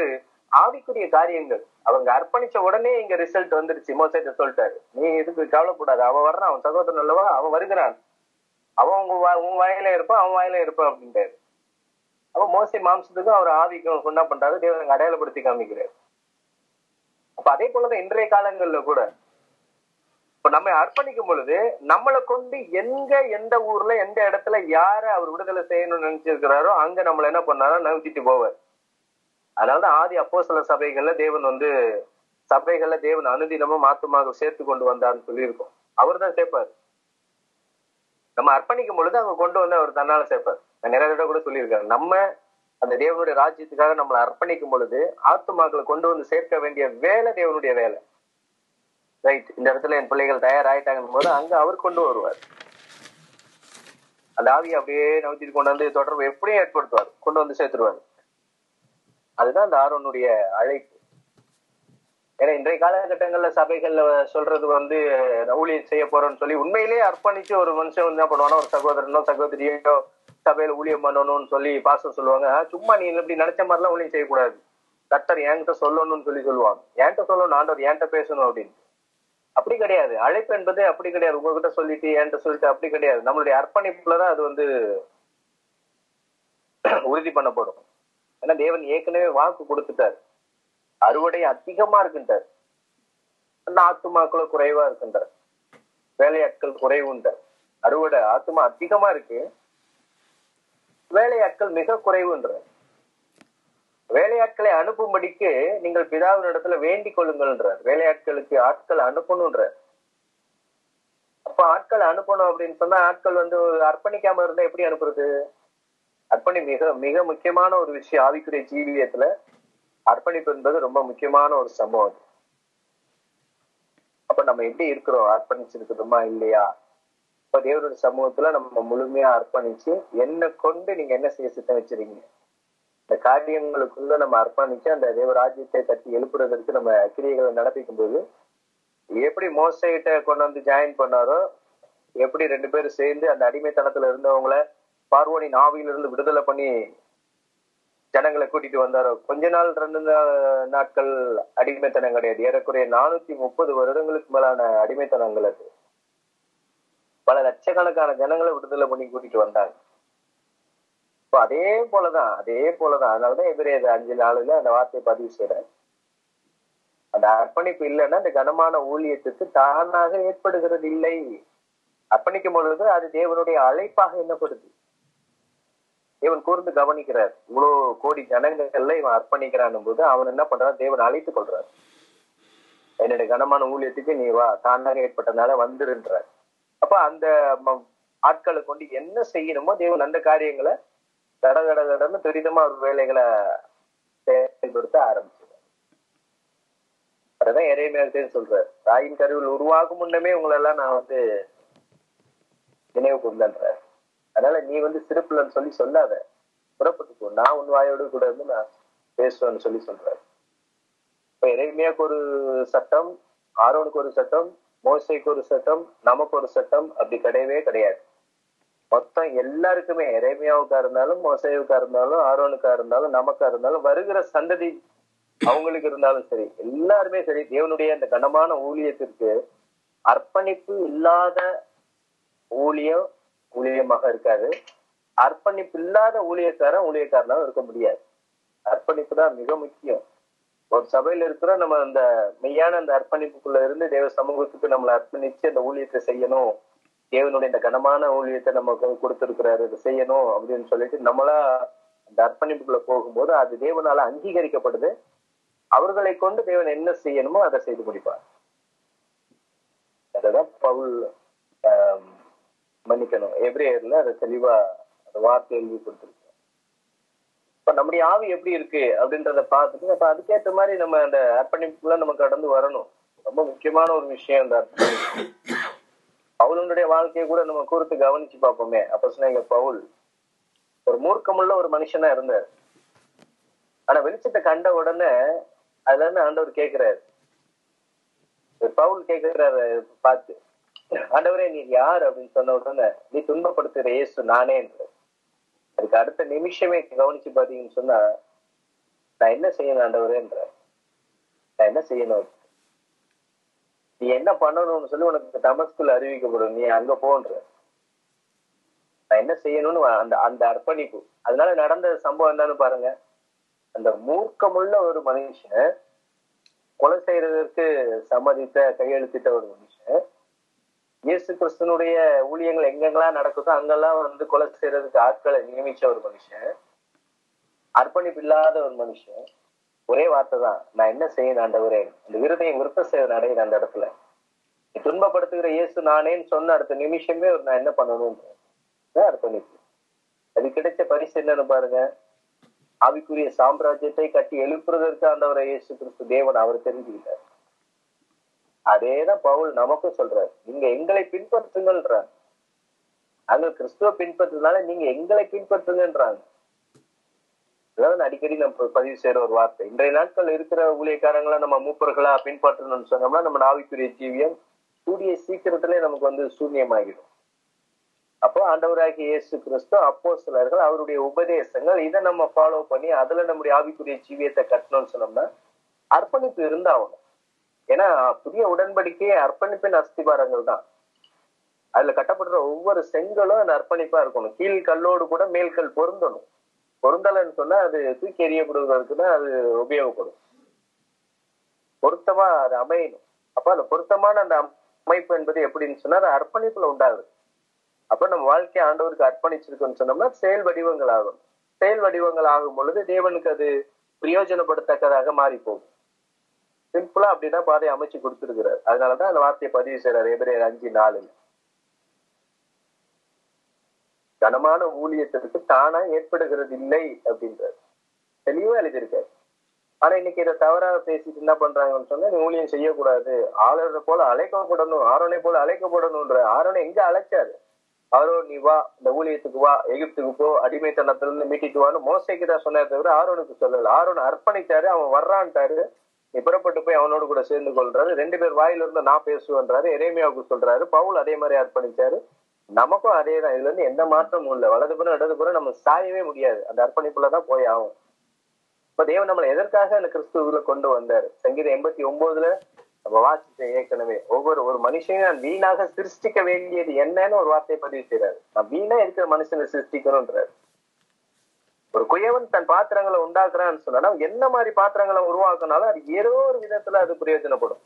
ஆவிக்குரிய காரியங்கள் அவங்க அர்ப்பணிச்ச உடனே இங்க ரிசல்ட் வந்துருச்சு மோசைட்ட சொல்லிட்டாரு நீ இதுக்கு கவலைப்படாது அவன் வர்றான் அவன் சகோதரன் அல்லவா அவன் வருகிறான் அவன் உங்க வா- உன் வாயில இருப்பான் அவன் வாயில இருப்பான் அப்படின்ட்டாரு அப்ப மோசை மாம்சத்துக்கும் அவர் ஆவிக்கும் என்ன பண்றாரு தேவன் அங்க அடையாளப்படுத்தி காமிக்கிறார் அப்ப அதே போலதான் இன்றைய காலங்கள்ல கூட இப்ப நம்ம அர்ப்பணிக்கும் பொழுது நம்மளை கொண்டு எங்க எந்த ஊர்ல எந்த இடத்துல யார அவர் விடுதலை செய்யணும்னு நினைச்சிருக்கிறாரோ அங்க நம்மள என்ன பண்ணாரோ நகர்த்திட்டு போவார் அதனாலதான் ஆதி அப்போ சில சபைகள்ல தேவன் வந்து சபைகள்ல தேவன் அனுதினமும் ஆத்துமாக சேர்த்து கொண்டு வந்தார்னு சொல்லியிருக்கோம் அவர் தான் சேர்ப்பார் நம்ம அர்ப்பணிக்கும் பொழுது அங்க கொண்டு வந்து அவர் தன்னால சேர்ப்பார் நான் நிறைய தடவை கூட சொல்லியிருக்காரு நம்ம அந்த தேவனுடைய ராஜ்யத்துக்காக நம்மளை அர்ப்பணிக்கும் பொழுது ஆத்துமாக்களை கொண்டு வந்து சேர்க்க வேண்டிய வேலை தேவனுடைய வேலை ரைட் இந்த இடத்துல என் பிள்ளைகள் தயாராயிட்டாங்கன்னு போது அங்க அவர் கொண்டு வருவார் அந்த ஆவியை அப்படியே நவுத்திட்டு கொண்டு வந்து தொடர்பு எப்படியும் ஏற்படுத்துவார் கொண்டு வந்து சேர்த்துருவார் அதுதான் அந்த ஆரோனுடைய அழைப்பு ஏன்னா இன்றைய காலகட்டங்கள்ல சபைகள்ல சொல்றது வந்து ஊழியம் செய்ய போறோம்னு சொல்லி உண்மையிலேயே அர்ப்பணிச்சு ஒரு மனுஷன் வந்து என்ன பண்ணுவானா ஒரு சகோதரனோ சகோதரியோ சபையில ஊழியம் பண்ணணும்னு சொல்லி பாசம் சொல்லுவாங்க "ஆ, சும்மா நீ இப்படி நினைச்ச மாதிரிலாம் ஊழியம் செய்யக்கூடாது கர்த்தர் என்கிட்ட சொல்லணும்னு சொல்லி சொல்லுவாங்க என்கிட்ட சொல்லணும் ஆண்டவர் என்கிட்ட பேசணும் அப்படின்னு அப்படி கிடையாது அழைப்பு என்பது அப்படி கிடையாது உங்ககிட்ட சொல்லிட்டு என்கிட்ட சொல்லிட்டு அப்படி கிடையாது நம்மளுடைய அர்ப்பணிப்புலதான் அது வந்து உறுதி பண்ணப்படும் ஏன்னா தேவன் ஏற்கனவே வாக்கு கொடுத்துட்டார் அறுவடை அதிகமா இருக்குன்றார் ஆனா ஆத்துமாக்களும் குறைவா இருக்குன்றார் வேலையாட்கள் குறைவுன்றார் அறுவடை ஆத்துமா அதிகமா இருக்கு வேலையாட்கள் மிக குறைவுன்றார் வேலையாட்களை அனுப்பும்படிக்கு நீங்கள் பிதாவின் இடத்துல வேண்டிக் கொள்ளுங்கள்ன்றார் வேலையாட்களுக்கு ஆட்கள் அனுப்பணும்ன்றார் அப்ப ஆட்கள் அனுப்பணும் அப்படின்னு சொன்னா ஆட்கள் வந்து அர்ப்பணிக்காம இருந்தா எப்படி அனுப்புறது அர்ப்பணி மிக மிக முக்கியமான ஒரு விஷயம் ஆவிக்குரிய ஜீவியத்துல அர்ப்பணிப்பு என்பது ரொம்ப முக்கியமான ஒரு சம்பவம் அது. அப்ப நம்ம எப்படி இருக்கிறோம் அர்ப்பணிச்சிருக்கிறோமா இல்லையா இப்ப தேவனுடைய சமூகத்துல நம்ம முழுமையா அர்ப்பணிச்சு என்ன கொண்டு நீங்க என்ன செய்ய சித்தம் வச்சிருக்கீங்க இந்த காரியங்களுக்குள்ள நம்ம அர்ப்பணிச்சு அந்த தேவராஜ்யத்தை கட்டி எழுப்புறதற்கு நம்ம கிரியைகளை நடப்பிக்கும் போது எப்படி மோசைகிட்ட கொண்டு வந்து ஜாயின் பண்ணாரோ எப்படி ரெண்டு பேரும் சேர்ந்து அந்த அடிமைத்தனத்துல இருந்தவங்கள பார்வோனின் ஆவியிலிருந்து விடுதலை பண்ணி ஜனங்களை கூட்டிட்டு வந்தாரோ கொஞ்ச நாள் ரெண்டு நா- நாட்கள் அடிமைத்தனம் கிடையாது ஏறக்குறைய நானூத்தி முப்பது வருடங்களுக்கு மேலான அடிமைத்தனங்கள் அது பல லட்சக்கணக்கான ஜனங்களை விடுதலை பண்ணி கூட்டிட்டு வந்தாங்க இப்போ அதே போலதான் அதே போலதான் அதனாலதான் எதிரே அஞ்சு நாளுல அந்த வார்த்தையை பதிவு செய்யறாரு அந்த அர்ப்பணிப்பு இல்லைன்னா அந்த கனமான ஊழியத்துக்கு தானாக ஏற்படுகிறது இல்லை அர்ப்பணிக்கும் பொழுது அது தேவனுடைய அழைப்பாக எண்ணப்படுது தேவன் கூர்ந்து கவனிக்கிறார் இவ்வளவு கோடி ஜனங்கள்ல இவன் அர்ப்பணிக்கிறான் போது அவன் என்ன பண்றான் தேவன் அழைத்துக் கொள்றார் என்னுடைய கனமான ஊழியத்துக்கு நீ வா தானாக ஏற்பட்டனால வந்துருன்றார் அப்ப அந்த ம- ஆட்களை கொண்டு என்ன செய்யணுமோ தேவன் அந்த காரியங்களை தட தட தடன்னு துரிதமா ஒரு வேலைகளை செயல்படுத்த ஆரம்பிச்சார் அதுதான் இறைமையாகத்தேன்னு சொல்றார் தாயின் கருவில் உருவாகும் முன்னமே உங்களை எல்லாம் நான் வந்து நினைவு கொண்டேன்றார் அதனால நீ வந்து சிறப்புலன்னு சொல்லி சொல்லாத புறப்பட்டுக்கோ நான் உன் வாயோடு கூட இருந்து நான் பேசுவேன்னு சொல்லி சொல்றாரு இப்ப இறைமையாக்கு ஒரு சட்டம் ஆரோனுக்கு ஒரு சட்டம் மோசைக்கு ஒரு சட்டம் நமக்கு ஒரு சட்டம் அப்படி கிடையவே கிடையாது மொத்தம் எல்லாருக்குமே இறைமையாவுக்கா இருந்தாலும் மோசைவுக்கா இருந்தாலும் ஆரோனுக்கா இருந்தாலும் நமக்கா இருந்தாலும் வருகிற சந்ததி அவங்களுக்கு இருந்தாலும் சரி எல்லாருமே சரி தேவனுடைய அந்த கனமான ஊழியத்திற்கு அர்ப்பணிப்பு இல்லாத ஊழியம் ஊழியமாக இருக்காது அர்ப்பணிப்பு இல்லாத ஊழியக்காரன் ஊழியக்காரனாக இருக்க முடியாது அர்ப்பணிப்பு தான் மிக முக்கியம் ஒரு சபையில இருக்கிற நம்ம அந்த மெய்யான அந்த அர்ப்பணிப்புக்குள்ள இருந்து தேவ சமூகத்துக்கு நம்மளை அர்ப்பணிச்சு அந்த ஊழியத்தை செய்யணும் தேவனுடைய இந்த கனமான ஊழியத்தை நமக்கு கொடுத்திருக்கிறாரு இதை செய்யணும் அப்படின்னு சொல்லிட்டு நம்மளா அந்த அர்ப்பணிப்புக்குள்ள போகும்போது அது தேவனால அங்கீகரிக்கப்படுது அவர்களை கொண்டு தேவன் என்ன செய்யணுமோ அதை செய்து முடிப்பார் அததான் பவுல் ஆம், மன்னிக்கணும் எப்ரேயர்ல அதை தெளிவா அந்த வார்த்தை எழுதி கொடுத்துருக்கு இப்ப நம்முடைய ஆவி எப்படி இருக்கு அப்படின்றத பார்த்துட்டு அப்ப அதுக்கேற்ற மாதிரி நம்ம அந்த அர்ப்பணிப்புல நம்ம கடந்து வரணும் ரொம்ப முக்கியமான ஒரு விஷயம் இந்த அர்ப்பணிப்பு பவுலனுடைய வாழ்க்கையை கூட நம்ம கூர்த்து கவனிச்சு பார்ப்போமே அப்ப சொன்னாங்க பவுல் ஒரு மூர்க்கமுள்ள ஒரு மனுஷனா இருந்தார் ஆனா வெளிச்சத்தை கண்ட உடனே அதுல இருந்து ஆண்டவர் கேக்குறாரு ஒரு பவுல் கேக்குறாரு பார்த்து ஆண்டவரே நீ யார் அப்படின்னு சொன்ன உடனே நீ துன்பப்படுத்துற இயேசு நானே அதுக்கு அடுத்த நிமிஷமே கவனிச்சு பாத்தீங்கன்னு சொன்னா நான் என்ன செய்யணும் ஆண்டவரேன்ற நான் என்ன செய்யணும் நீ என்ன பண்ணணும்னு சொல்லி உனக்கு தமஸ்குல அறிவிக்கப்படும் நீ அங்க போன்ற நான் என்ன செய்யணும்னு அந்த அந்த அர்ப்பணிப்பு அதனால நடந்த சம்பவம் என்னன்னு பாருங்க அந்த மூர்க்கமுள்ள ஒரு மனுஷன் கொலை செய்யறதற்கு சம்மதித்த கையெழுத்திட்ட ஒரு மனுஷன் இயேசு கிறிஸ்தனுடைய ஊழியங்கள் எங்கெங்கெல்லாம் நடக்குதோ அங்கெல்லாம் வந்து கொலை செய்யறதுக்கு ஆட்களை நியமிச்ச ஒரு மனுஷன் அர்ப்பணிப்பு இல்லாத ஒரு மனுஷன் ஒரே வார்த்தை தான் நான் என்ன செய்யணும் ஆண்டவரே அந்த விருதையும் விருத்த செய்ய அடையுது அந்த இடத்துல நீ துன்பப்படுத்துகிற இயேசு நானேன்னு சொன்ன அடுத்த நிமிஷமே ஒரு நான் என்ன பண்ணணும்ன்ற அர்ப்பணிப்பு அது கிடைச்ச பரிசு என்னன்னு பாருங்க ஆவிக்குரிய சாம்ராஜ்யத்தை கட்டி எழுப்புறதற்கு ஆண்டவரை இயேசு கிறிஸ்து தேவன் அவர் தெரிஞ்சுக்கிட்டார் அதேதான் பவுல் நமக்கும் சொல்றாரு நீங்க எங்களை பின்பற்றுங்கள்ன்றாங்க நாங்கள் கிறிஸ்துவ பின்பற்றுறதுனால நீங்க எங்களை பின்பற்றுங்கன்றாங்க அதாவது அடிக்கடி நம்ம பதிவு செய்யற ஒரு வார்த்தை இன்றைய நாட்கள் இருக்கிற ஊழியக்காரங்களை நம்ம மூப்பர்களா பின்பற்றணும்னு சொன்னோம்னா நம்ம ஆவிக்குரிய ஜீவியம் கூடிய சீக்கிரத்திலே நமக்கு வந்து சூன்யமாகிடும் அப்போ ஆண்டவராகிய இயேசு கிறிஸ்து அப்போ சிலர்கள் அவருடைய உபதேசங்கள் இதை நம்ம ஃபாலோ பண்ணி அதுல நம்முடைய ஆவிக்குரிய ஜீவியத்தை கட்டணும்னு சொன்னோம்னா அர்ப்பணிப்பு இருந்தாகணும் ஏன்னா புதிய உடன்படிக்கையே அர்ப்பணிப்பின் அஸ்திபாரங்கள் தான் அதுல கட்டப்படுற ஒவ்வொரு செங்கலும் அந்த அர்ப்பணிப்பா இருக்கணும் கீழ் கல்லோடு கூட மேல்கல் பொருந்தணும் பொருந்தலைன்னு சொன்னா அது தூக்கி எறியப்படுவதற்கு தான் அது உபயோகப்படும் பொருத்தமா அது அமையணும் அப்ப அந்த பொருத்தமான அந்த அமைப்பு என்பது எப்படின்னு சொன்னா அது அர்ப்பணிப்புல உண்டாகுது அப்ப நம்ம வாழ்க்கையை ஆண்டவருக்கு அர்ப்பணிச்சிருக்கோம்னு சொன்னோம்னா செயல் வடிவங்கள் ஆகும் செயல் வடிவங்கள் ஆகும் பொழுது தேவனுக்கு அது பிரயோஜனப்படத்தக்கதாக மாறி போகும் சிம்பிளா அப்படிதான் பாதையை அமைச்சு கொடுத்துருக்கிறார் அதனாலதான் அந்த வார்த்தையை பதிவு செய்யறாரு எபிரேயர் அஞ்சு நாலுல கனமான ஊழியத்திற்கு தானா ஏற்படுகிறது இல்லை அப்படின்றார் தெளிவா எழுதியிருக்காரு ஆனா இன்னைக்கு இதை தவறாக பேசிட்டு என்ன பண்றாங்கன்னு சொன்னா நீ ஊழியம் செய்யக்கூடாது ஆளுநரை போல அழைக்கப்படணும் ஆரோனை போல அழைக்கப்படணும்ன்ற ஆரோனை எங்க அழைச்சாரு அவரோ நீ வா இந்த ஊழியத்துக்கு வா எகிப்துக்கு போ அடிமைத்தனத்துல இருந்து மீட்டிட்டு வான்னு மோசைக்கு தான் சொன்னார் தவிர ஆரோனுக்கு சொல்லல ஆரோன் அர்ப்பணித்தாரு அவன் வர்றான்ட்டாரு நீ புறப்பட்டு போய் அவனோட கூட சேர்ந்து கொள்றாரு ரெண்டு பேர் வாயில இருந்து நான் பேசுவேன்றாரு எரேமியாவுக்கு சொல்றாரு பவுல் அதே மாதிரி அர்ப்பணிச்சாரு நமக்கும் அதே தான் இதுல இருந்து எந்த மாற்றமும் இல்லை வலதுபுறம் இடதுபுறம் நம்ம சாயவே முடியாது அந்த அர்ப்பணிப்புலதான் போய் ஆகும் இப்ப தேவன் நம்மளை எதற்காக அந்த கிறிஸ்துவுல கொண்டு வந்தாரு சங்கீதம் எண்பத்தி ஒன்பதுல நம்ம வாசிச்ச ஏற்கனவே ஒவ்வொரு ஒரு மனுஷனையும் நான் வீணாக சிருஷ்டிக்க வேண்டியது என்னன்னு ஒரு வார்த்தையை பதிவு செய்யறாரு நான் வீணா இருக்கிற மனுஷனை சிருஷ்டிக்கணும்ன்றாரு ஒரு குயவன் தன் பாத்திரங்களை உண்டாக்குறான்னு சொன்னா என்ன மாதிரி பாத்திரங்களை உருவாக்குனாலும் அது ஏதோ ஒரு விதத்துல அது பிரயோஜனப்படும்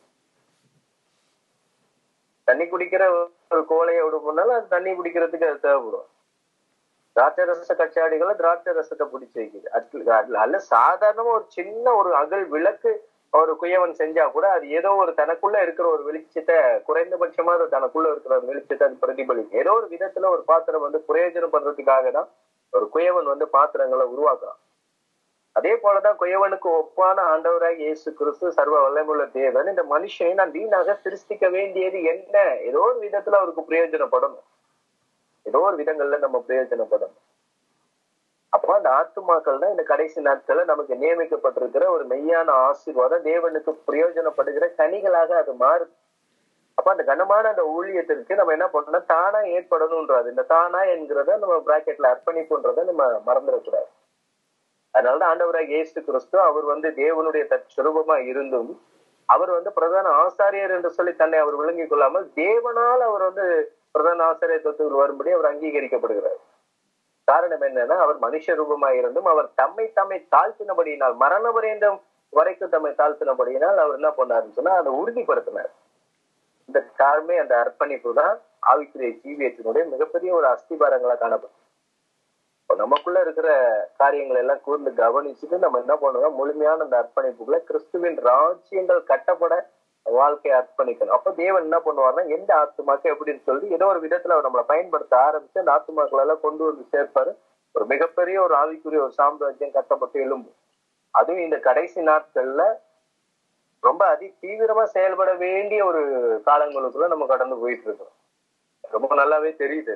தண்ணி குடிக்கிற ஒரு கோலையை விடுமுனாலும் அது தண்ணி குடிக்கிறதுக்கு அது தேவைப்படும் திராட்சை ரச கச்சாடிகளை திராட்சை ரசத்தை பிடிச்சி வைக்குது அல்ல சாதாரணமா ஒரு சின்ன ஒரு அகல் விளக்கு ஒரு குயவன் செஞ்சா கூட அது ஏதோ ஒரு தனக்குள்ள இருக்கிற ஒரு வெளிச்சத்தை குறைந்தபட்சமா அது தனக்குள்ள இருக்கிற ஒரு வெளிச்சத்தை அது பிரதிபலிக்கும் ஏதோ ஒரு விதத்துல ஒரு பாத்திரம் வந்து பிரயோஜனப்படுறதுக்காக தான் ஒரு குயவன் வந்து பாத்திரங்களை உருவாக்குறான் அதே போலதான் குயவனுக்கு ஒப்பான ஆண்டவராக இயேசு கிறிஸ்து சர்வ வல்லமுள்ள தேவன் இந்த மனுஷனை நான் வீணாக சிருஷ்டிக்க வேண்டியது என்ன ஏதோ ஒரு விதத்துல அவருக்கு பிரயோஜனப்படணும் ஏதோ ஒரு விதங்கள்ல நம்ம பிரயோஜனப்படணும் அப்போ அந்த ஆத்துமாக்கள் தான் இந்த கடைசி நாட்கள்ல நமக்கு நியமிக்கப்பட்டிருக்கிற ஒரு மெய்யான ஆசீர்வாதம் தேவனுக்கு பிரயோஜனப்படுகிற கனிகளாக அது மாறுது அப்ப அந்த கனமான அந்த ஊழியத்திற்கு நம்ம என்ன பண்ணணும் தானா ஏற்படணும்ன்றது இந்த தானா என்கிறத நம்ம பிராக்கெட்ல அர்ப்பணிப்புன்றத நம்ம மறந்துடக்கூடாது அதனாலதான் ஆண்டவராக இயேசு கிறிஸ்து அவர் வந்து தேவனுடைய தற்சுரூபமா இருந்தும் அவர் வந்து பிரதான ஆசாரியர் என்று சொல்லி தன்னை அவர் விளங்கிக் கொள்ளாமல் தேவனால் அவர் வந்து பிரதான ஆசாரியத்துவத்தில் வரும்படி அவர் அங்கீகரிக்கப்படுகிறார் காரணம் என்னன்னா அவர் மனுஷ ரூபமாக இருந்தும் அவர் தம்மை தம்மை தாழ்த்தினபடியினால் மரண பரியந்தம் வரைக்கும் தம்மை தாழ்த்தினபடியினால் அவர் என்ன பண்ணாருன்னு சொன்னா அதை உறுதிப்படுத்தினார் இந்த காரணமே அந்த அர்ப்பணிப்பு தான் ஆவிக்குரிய ஜீவியத்தினுடைய மிகப்பெரிய ஒரு அஸ்திபாரங்களா காணப்படும் இப்போ நமக்குள்ள இருக்கிற காரியங்கள் எல்லாம் கூர்ந்து கவனிச்சுட்டு நம்ம என்ன பண்ணுவோம் முழுமையான அந்த அர்ப்பணிப்புகளை கிறிஸ்துவின் ராஜ்யங்கள் கட்டப்பட வாழ்க்கையை அர்ப்பணிக்கணும் அப்ப தேவன் என்ன பண்ணுவார்னா எந்த ஆத்துமாக்கு எப்படின்னு சொல்லி ஏதோ ஒரு விதத்துல அவர் நம்மளை பயன்படுத்த ஆரம்பிச்சு அந்த ஆத்துமாக்கள் எல்லாம் கொண்டு வந்து சேர்ப்பாரு ஒரு மிகப்பெரிய ஒரு ஆவிக்குரிய ஒரு சாம்ராஜ்யம் கட்டப்பட்டு எழும்பும் அதுவும் இந்த கடைசி நாட்கள்ல ரொம்ப அதி தீவிரமா செயல்பட வேண்டிய ஒரு காலங்களுக்குள்ள நம்ம கடந்து போயிட்டு இருக்கோம் ரொம்ப நல்லாவே தெரியுது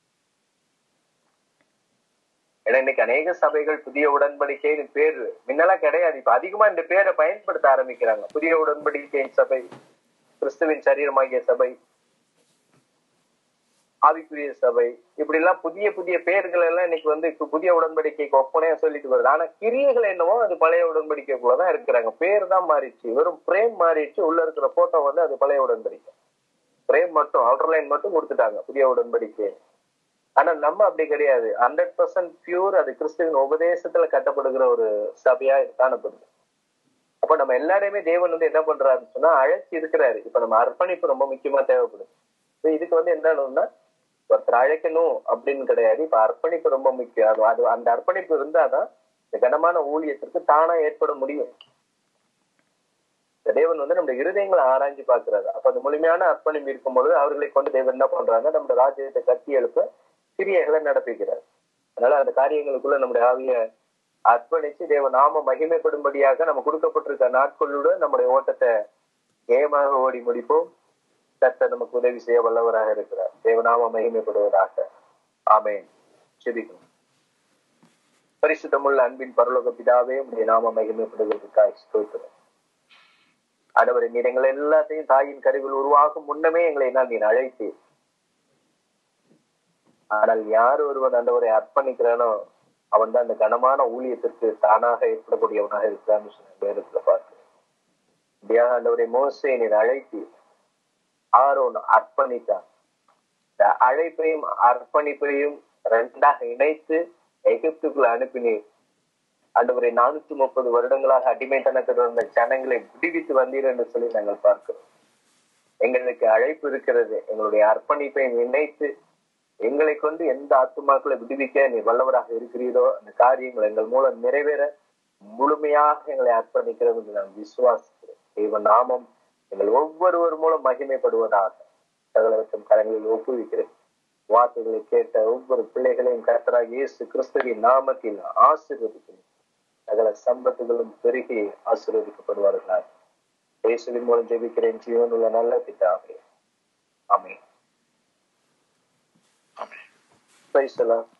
ஏன்னா இன்னைக்கு அநேக சபைகள் புதிய உடன்படிக்கைன்னு பேர் முன்னெல்லாம் கிடையாது இப்ப அதிகமா இந்த பேரை பயன்படுத்த ஆரம்பிக்கிறாங்க புதிய உடன்படிக்கையின் சபை கிறிஸ்துவின் சரீரமாகிய சபை ஆவிக்குரிய சபை இப்படி எல்லாம் புதிய புதிய பெயர்கள் எல்லாம் இன்னைக்கு வந்து இப்ப புதிய உடன்படிக்கைக்கு ஒப்பனையா சொல்லிட்டு வருது ஆனா கிரியைகள் என்னவோ அது பழைய உடன்படிக்கைக்குள்ளதான் இருக்கிறாங்க பேர் தான் மாறிடுச்சு வெறும் பிரேம் மாறிடுச்சு உள்ள இருக்கிற போட்டோ வந்து அது பழைய உடன்படிக்கை பிரேம் மட்டும் அவுட்டர் லைன் மட்டும் கொடுத்துட்டாங்க புதிய உடன்படிக்கை ஆனா நம்ம அப்படி கிடையாது ஹண்ட்ரட் பர்சன்ட் பியூர் அது கிறிஸ்துவின் உபதேசத்துல கட்டப்படுகிற ஒரு சபையா காணப்படுது அப்ப நம்ம எல்லாரையுமே தேவன் வந்து என்ன பண்றாருன்னு சொன்னா அழைச்சி இருக்கிறாரு இப்ப நம்ம அர்ப்பணிப்பு ரொம்ப முக்கியமா தேவைப்படுது இப்ப இதுக்கு வந்து என்னன்னா ஒருத்தர் அழைக்கணும் அப்படின்னு கிடையாது இப்ப அர்ப்பணிப்பு ரொம்ப முக்கியம் அது அது அந்த அர்ப்பணிப்பு இருந்தாதான் இந்த கனமான ஊழியத்திற்கு தானா ஏற்பட முடியும் இந்த தேவன் வந்து நம்ம இருதயங்களை ஆராய்ஞ்சு பாக்குறாரு அப்ப அது முழுமையான அர்ப்பணிப்பு இருக்கும் பொழுது அவர்களை கொண்டு தேவன் என்ன பண்றாங்க நம்ம ராஜ்யத்தை கட்டி எழுப்ப கிரியைகளை நடப்பிக்கிறார் அதனால அந்த காரியங்களுக்குள்ள நம்முடைய ஆவிய அர்ப்பணிச்சு தேவ நாம மகிமைப்படும்படியாக நம்ம கொடுக்கப்பட்டிருக்க நாட்களோட நம்முடைய ஓட்டத்தை ஏமாக ஓடி முடிப்போம் கர்த்தர் நமக்கு உதவி செய்ய வல்லவராக இருக்கிறார் தேவநாம மகிமைப்படுவதாக ஆமென் செபிக்கணும் பரிசுத்தமுள்ள அன்பின் பரலோக பிதாவே உடைய நாம மகிமைப்படுவதற்காக ஸ்தோத்திரம் ஆண்டவரை நீர் எங்களை எல்லாத்தையும் தாயின் கருவில் உருவாகும் முன்னமே எங்களை நான் நீர் அழைத்து ஆனால் யார் ஒருவன் ஆண்டவரை அர்ப்பணிக்கிறானோ அவன் தான் அந்த கனமான ஊழியத்திற்கு தானாக ஏற்படக்கூடியவனாக இருக்கிறான்னு சொன்ன வேதத்துல பார்க்கிறேன் இப்படியா ஆண்டவரை மோசை நீர் அழைத்து ஆரோன் அர்ப்பணித்தான் இந்த அழைப்பையும் அர்ப்பணிப்பையும் ரெண்டாக இணைத்து எகிப்துக்குள்ள அனுப்பினீர் ஆண்டவரை நானூத்தி முப்பது வருடங்களாக அடிமைத்தனத்தில் இருந்த ஜனங்களை விடுவித்து வந்தீர் என்று சொல்லி நாங்கள் பார்க்கிறோம் எங்களுக்கு அழைப்பு இருக்கிறது எங்களுடைய அர்ப்பணிப்பையும் இணைத்து எங்களை கொண்டு எந்த ஆத்துமாக்களை விடுவிக்க நீ வல்லவராக இருக்கிறீரோ அந்த காரியங்கள் எங்கள் மூலம் நிறைவேற முழுமையாக எங்களை அர்ப்பணிக்கிறோம் என்று நான் விசுவாசிக்கிறேன் தெய்வ நாமம் எங்கள் ஒவ்வொருவர் மூலம் மகிமைப்படுவதாக சகலவற்றும் கரங்களில் ஒப்புவிக்கிறேன் வார்த்தைகளை கேட்ட ஒவ்வொரு பிள்ளைகளையும் கர்த்தராக இயேசு கிறிஸ்துவின் நாமத்தில் ஆசீர்வதிக்கிறேன் சகல சம்பத்துகளும் பெருகி ஆசீர்வதிக்கப்படுவார்களாக இயேசுவின் மூலம் ஜெபிக்கிறேன் ஜீவனுள்ள நல்ல பிதாவே ஆமென் ஆமென் பிரைஸ் எல்லாம்